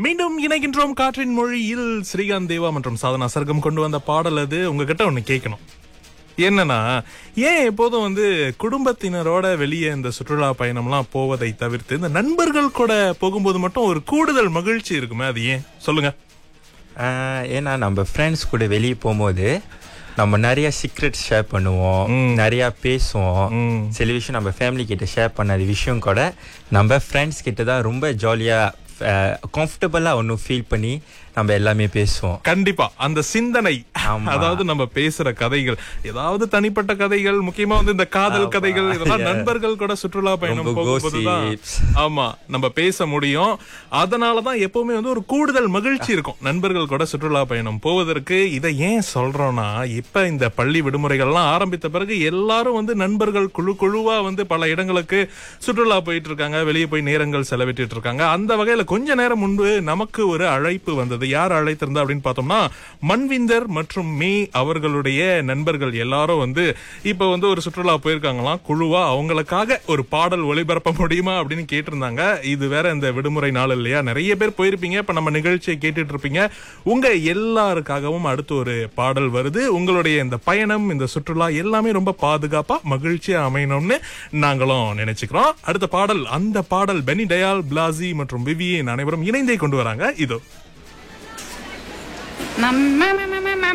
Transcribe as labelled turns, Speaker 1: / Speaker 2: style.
Speaker 1: மீண்டும் இணைகின்றோம் காற்றின் மொழியில் ஸ்ரீகாந்த் தேவா மற்றும் சாதனா சர்க்கம் கொண்டு வந்த பாடல் அது உங்ககிட்ட ஒண்ணு கேட்கணும் என்னன்னா ஏன் எப்போதும் வந்து குடும்பத்தினரோட வெளியே இந்த சுற்றுலா பயணம்லாம் போவதை தவிர்த்து இந்த நண்பர்கள் கூட போகும்போது மட்டும் ஒரு கூடுதல் மகிழ்ச்சி இருக்குமே அது ஏன் சொல்லுங்க
Speaker 2: ஆஹ் ஏன்னா நம்ம ஃப்ரெண்ட்ஸ் கூட வெளியே போகும்போது நம்ம நிறைய சீக்ரெட் ஷேர் பண்ணுவோம் நிறைய பேசுவோம் சில விஷயம் நம்ம ஃபேமிலி கிட்ட ஷேர் பண்ணாத விஷயம் கூட நம்ம ஃப்ரெண்ட்ஸ் கிட்ட தான் ரொம்ப ஜாலியா கம்ஃபர்டபுளா ஒன்றும் ஃபீல் பண்ணி நம்ம எல்லாமே பேசுவோம்
Speaker 1: கண்டிப்பா அந்த சிந்தனை
Speaker 2: ஆமா.
Speaker 1: அதாவது நம்ம பேசுற கதைகள் ஏதாவது தனிப்பட்ட கதைகள் முக்கியமா வந்து இந்த காதல்
Speaker 2: ஆமா.
Speaker 1: கதைகள் இதெல்லாம்
Speaker 2: Yeah.
Speaker 1: நண்பர்கள் கூட சுற்றுலா பயணம்
Speaker 2: ரொம்ப
Speaker 1: போகும்போதுதான்
Speaker 2: gossips.
Speaker 1: ஆமா நம்ம பேச முடியும் அதனாலதான் எப்பவுமே வந்து ஒரு கூடுதல் மகிழ்ச்சி இருக்கும் நண்பர்கள் கூட சுற்றுலா பயணம் போவதற்கு இதை ஏன் சொல்றோம்னா இப்ப இந்த பள்ளி விடுமுறைகள்லாம் ஆரம்பித்த பிறகு எல்லாரும் வந்து நண்பர்கள் குழு குழுவா வந்து பல இடங்களுக்கு சுற்றுலா போயிட்டு இருக்காங்க வெளியே போய் நேரங்கள் செலவிட்டு இருக்காங்க அந்த வகையில கொஞ்ச நேரம் முன்பு நமக்கு ஒரு அழைப்பு வந்தது யார் அழைத்திருந்தா அப்படின்னு பார்த்தோம்னா மன்விந்தர் மற்றும் மே அவர்களுடைய நண்பர்கள் எல்லாரும் வந்து இப்ப வந்து ஒரு சுற்றுலா போயிருக்காங்களாம் குழுவா அவங்களுக்காக ஒரு பாடல் ஒளிபரப்ப முடியுமா அப்படின்னு கேட்டிருந்தாங்க இது வேற இந்த விடுமுறை நாள் இல்லையா நிறைய பேர் போயிருப்பீங்க இப்ப நம்ம நிகழ்ச்சியை கேட்டுட்டு இருப்பீங்க உங்க எல்லாருக்காகவும் அடுத்து ஒரு பாடல் வருது உங்களுடைய இந்த பயணம் இந்த சுற்றுலா எல்லாமே ரொம்ப பாதுகாப்பா மகிழ்ச்சியா அமையணும்னு நாங்களும் நினைச்சுக்கிறோம் அடுத்த பாடல் அந்த பாடல் பெனி டயால் பிளாசி மற்றும் விவியன் அனைவரும் இணைந்தே கொண்டு வராங்க இதோ
Speaker 3: நம்ம